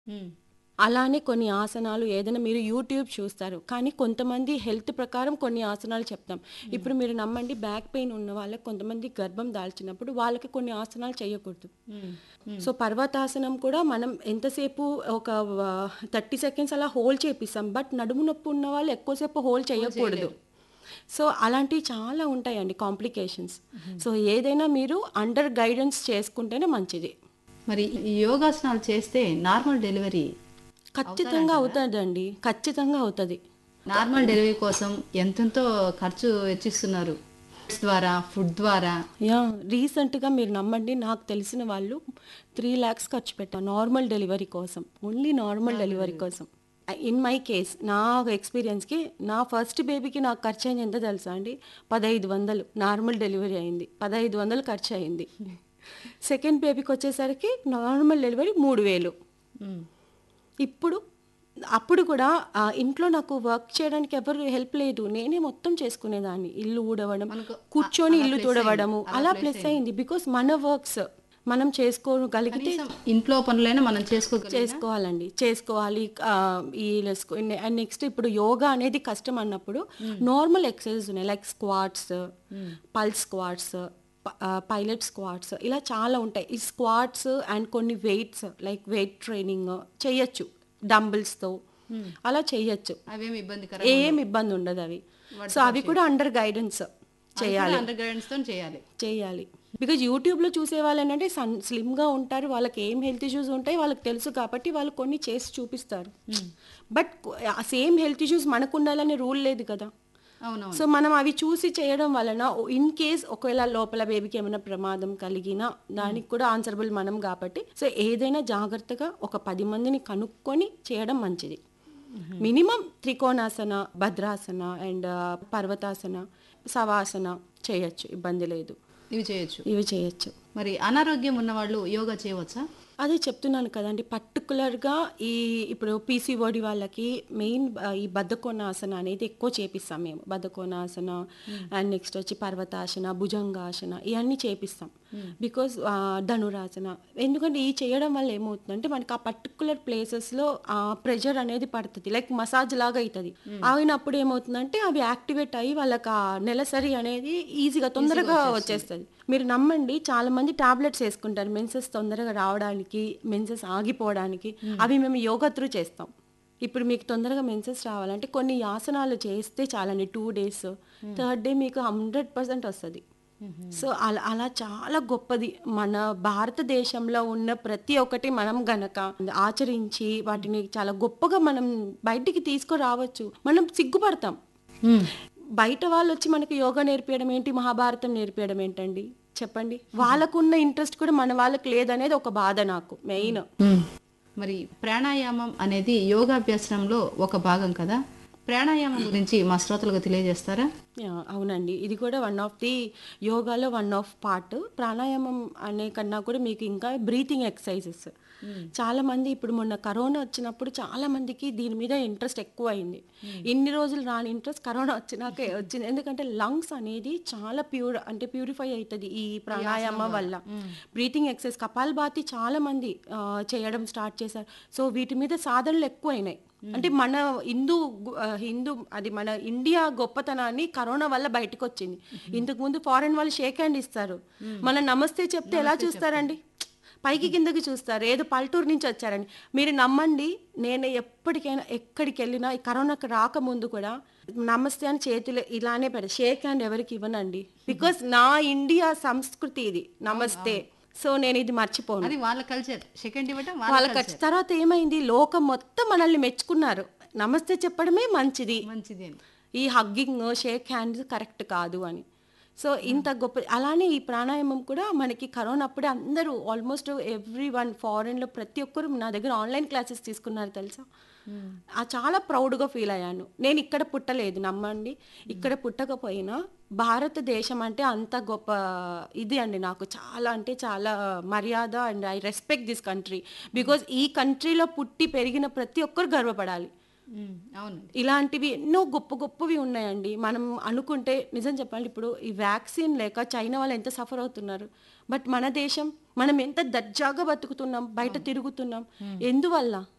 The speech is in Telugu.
హ్మ్. అలానే కొన్ని ఆసనాలు ఏదైనా మీరు యూట్యూబ్ చూస్తారు కానీ కొంతమంది హెల్త్ ప్రకారం కొన్ని ఆసనాలు చెప్తాం ఇప్పుడు మీరు నమ్మండి బ్యాక్ పెయిన్ ఉన్న వాళ్ళకి కొంతమంది గర్భం దాల్చినప్పుడు వాళ్ళకి కొన్ని ఆసనాలు చేయకూడదు హ్మ్. హ్మ్. సో పర్వతాసనం కూడా మనం ఎంతసేపు ఒక థర్టీ సెకండ్స్ అలా హోల్డ్ చేపిస్తాం బట్ నడుము నొప్పి ఉన్న వాళ్ళు ఎక్కువసేపు హోల్డ్ చేయకూడదు సో అలాంటివి చాలా ఉంటాయండి కాంప్లికేషన్స్ సో ఏదైనా మీరు అండర్ గైడెన్స్ చేసుకుంటేనే మంచిది మరి ఈ యోగాసనాలు చేస్తే నార్మల్ డెలివరీ ఖచ్చితంగా అవుతుందండి ఖచ్చితంగా అవుతుంది నార్మల్ డెలివరీ కోసం ఎంతెంతో ఖర్చు వెచ్చిస్తున్నారు ద్వారా ఫుడ్ ద్వారా యా రీసెంట్గా మీరు నమ్మండి నాకు తెలిసిన వాళ్ళు త్రీ ల్యాక్స్ ఖర్చు పెట్టారు నార్మల్ డెలివరీ కోసం ఓన్లీ నార్మల్ డెలివరీ కోసం ఇన్ మై కేస్ నా ఎక్స్పీరియన్స్కి నా ఫస్ట్ బేబీకి నాకు ఖర్చు అయింది ఎంత తెలుసా అండి పదహైదు వందలు నార్మల్ డెలివరీ అయింది పదహైదు వందలు ఖర్చు అయింది సెకండ్ బేబీకి వచ్చేసరికి నార్మల్ డెలివరీ మూడు వేలు హ్మ్. ఇప్పుడు అప్పుడు కూడా ఆ, ఇంట్లో నాకు వర్క్ చేయడానికి ఎవరు హెల్ప్ లేదు నేనే మొత్తం చేసుకునేదాన్ని ఇల్లు ఊడవడం మనకు కూర్చొని అలా ఇల్లు plus తుడవడము అయింది. అలా అలా plus ప్లస్ అయింది బికాస్ మన వర్క్స్ మనం చేసుకోగలిగితే కనీసం ఇంట్లో పనులైనా మనం చేసుకోగలిగిన చేసుకోవాలండి చేసుకోవాలి ఆ, ఈ నెక్స్ట్ ఇప్పుడు యోగా అనేది కష్టం అన్నప్పుడు నార్మల్ ఎక్సర్సైజ్ ఉన్నాయి like squats pulse squats pilot squats ఇలా చాలా ఉంటాయి ఈ స్క్వాట్స్ అండ్ కొన్ని వెయిట్స్ లైక్ వెయిట్ ట్రైనింగ్ చేయొచ్చు డంబుల్స్తో అలా చేయొచ్చు అవేమి ఇబ్బందికర ఏం ఇబ్బంది ఉండదు అవి సో అవి కూడా అండర్ గైడెన్స్ చేయాలి అండర్ గైడెన్స్ తో చేయాలి చేయాలి బికాజ్ యూట్యూబ్లో చూసే వాళ్ళు ఏంటంటే సన్ స్లిమ్గా ఉంటారు వాళ్ళకి ఏం హెల్త్ ఇష్యూస్ ఉంటాయి వాళ్ళకి తెలుసు కాబట్టి వాళ్ళు కొన్ని చేసి చూపిస్తారు బట్ సేమ్ హెల్త్ ఇష్యూస్ మనకు ఉండాలనే రూల్ లేదు కదా అవునవును సో మనం అవి చూసి చేయడం వలన ఇన్ కేస్ ఒకవేళ లోపల బేబీకి ఏమైనా ప్రమాదం కలిగినా దానికి కూడా ఆన్సరబుల్ మనం కాబట్టి సో ఏదైనా జాగ్రత్తగా ఒక పది మందిని కనుక్కొని చేయడం మంచిది మినిమం త్రికోణాసన భద్రాసన అండ్ పర్వతాసన సవాసన చేయొచ్చు ఇబ్బంది లేదు ఇవి చేయొచ్చు ఇవి చేయొచ్చు మరి అనారోగ్యం ఉన్న వాళ్ళు యోగా చేయవచ్చా అదే చెప్తున్నాను కదండి పర్టికులర్గా ఈ ఇప్పుడు పీసీఓడి వాళ్ళకి మెయిన్ ఈ బద్ధకోణాసన అనేది ఎక్కువ చేపిస్తాం మేము బద్ధకోణాసన అండ్ నెక్స్ట్ వచ్చి పర్వతాసన భుజంగాసన ఇవన్నీ చేపిస్తాం బికాజ్ ధనురాసన ఎందుకంటే ఈ చేయడం వల్ల ఏమవుతుందంటే మనకి ఆ పర్టికులర్ ప్లేసెస్లో ఆ ప్రెషర్ అనేది పడుతుంది లైక్ మసాజ్ లాగా అవుతుంది అయినప్పుడు ఏమవుతుందంటే అవి యాక్టివేట్ అయ్యి వాళ్ళకి ఆ నెలసరి అనేది ఈజీగా తొందరగా వచ్చేస్తుంది మీరు నమ్మండి చాలా మంది టాబ్లెట్స్ వేసుకుంటారు మెన్సెస్ తొందరగా రావడానికి మెన్సెస్ ఆగిపోవడానికి అవి మేము యోగా త్రూ చేస్తాం ఇప్పుడు మీకు తొందరగా మెన్సెస్ రావాలంటే కొన్ని ఆసనాలు చేస్తే చాలండి టూ డేస్ థర్డ్ డే మీకు హండ్రెడ్ పర్సెంట్ వస్తుంది సో అలా అలా చాలా గొప్పది మన భారతదేశంలో ఉన్న ప్రతి ఒక్కటి మనం గనక ఆచరించి వాటిని చాలా గొప్పగా మనం బయటికి తీసుకురావచ్చు మనం సిగ్గుపడతాం బయట వాళ్ళు వచ్చి మనకి యోగా నేర్పించడం ఏంటి మహాభారతం నేర్పించడం ఏంటండి చెప్పండి వాళ్ళకున్న ఇంట్రెస్ట్ కూడా మన వాళ్ళకి లేదనేది ఒక బాధ నాకు మెయిన్ మరి ప్రాణాయామం అనేది యోగాభ్యాసంలో ఒక భాగం కదా ప్రాణాయామం గురించి మా శ్రోతలకు తెలియజేస్తారా యా, అవునండి ఇది కూడా వన్ ఆఫ్ ది యోగాలో వన్ ఆఫ్ పార్ట్ ప్రాణాయామం అనే కన్నా కూడా మీకు ఇంకా బ్రీతింగ్ ఎక్సర్సైజెస్ చాలా మంది ఇప్పుడు మొన్న కరోనా వచ్చినప్పుడు చాలా మందికి దీని మీద ఇంట్రెస్ట్ ఎక్కువ అయింది ఇన్ని రోజులు రాని ఇంట్రెస్ట్ కరోనా వచ్చినాకే వచ్చింది ఎందుకంటే లంగ్స్ అనేది చాలా ప్యూర్ అంటే ప్యూరిఫై అవుతుంది ఈ ప్రాణాయామం వల్ల బ్రీతింగ్ ఎక్సర్సైజ్ కపాల్భాతి చాలా మంది ఆ, చేయడం స్టార్ట్ చేశారు సో వీటి మీద సాధనలు ఎక్కువైనాయి అంటే మన హిందూ గు- ఆ, హిందూ అది మన ఇండియా గొప్పతనాన్ని కరోనా వల్ల బయటకు వచ్చింది ఇంతకు ముందు ఫారెన్ వాళ్ళు షేక్ హ్యాండ్ ఇస్తారు మన నమస్తే చెప్తే ఎలా చూస్తారండి పైకి కిందకి చూస్తారు ఏదో పల్లెటూరు నుంచి వచ్చారని మీరు నమ్మండి నేను ఎప్పటికైనా ఎక్కడికి వెళ్ళినా ఈ కరోనాకి రాకముందు కూడా నమస్తే అని చేతులు ఇలానే పెడ షేక్ హ్యాండ్ ఎవరికి ఇవ్వనండి బికాస్ నా ఇండియా సంస్కృతి ఇది నమస్తే సో నేను ఇది మర్చిపోను అది వాళ్ళ కల్చర్ సెకండ్ ఇవ్వటం వాళ్ళ వాళ్ళకి వచ్చి తర్వాత ఏమైంది లోకం మొత్తం మనల్ని మెచ్చుకున్నారు నమస్తే చెప్పడమే మంచిది మంచిది అని ఈ హగ్గింగ్ షేక్ హ్యాండ్స్ కరెక్ట్ కాదు అని సో ఇంత గొప్ప అలానే ఈ ప్రాణాయామం కూడా మనకి కరోనా అప్పుడే అందరూ ఆల్మోస్ట్ ఎవ్రీ వన్ ఫారెన్లో ప్రతి ఒక్కరు నా దగ్గర ఆన్లైన్ క్లాసెస్ తీసుకున్నారు తెలుసా ఆ చాలా ప్రౌడ్గా ఫీల్ అయ్యాను నేను ఇక్కడ పుట్టలేదు నమ్మండి ఇక్కడ పుట్టకపోయినా భారతదేశం అంటే అంత గొప్ప ఇది అండి నాకు చాలా అంటే చాలా మర్యాద and I respect this country because ఈ కంట్రీలో పుట్టి పెరిగిన ప్రతి ఒక్కరు గర్వపడాలి ఉమ్, అవునండి ఇలాంటివి ఎన్నో గొప్ప గొప్పవి ఉన్నాయండి మనం అనుకుంటే నిజం చెప్పాలి ఇప్పుడు ఈ వ్యాక్సిన్ లేక చైనా వాళ్ళు ఎంత సఫర్ అవుతున్నారు బట్ మన దేశం మనం ఎంత దర్జాగా బతుకుతున్నాం బయట తిరుగుతున్నాం ఎందువల్ల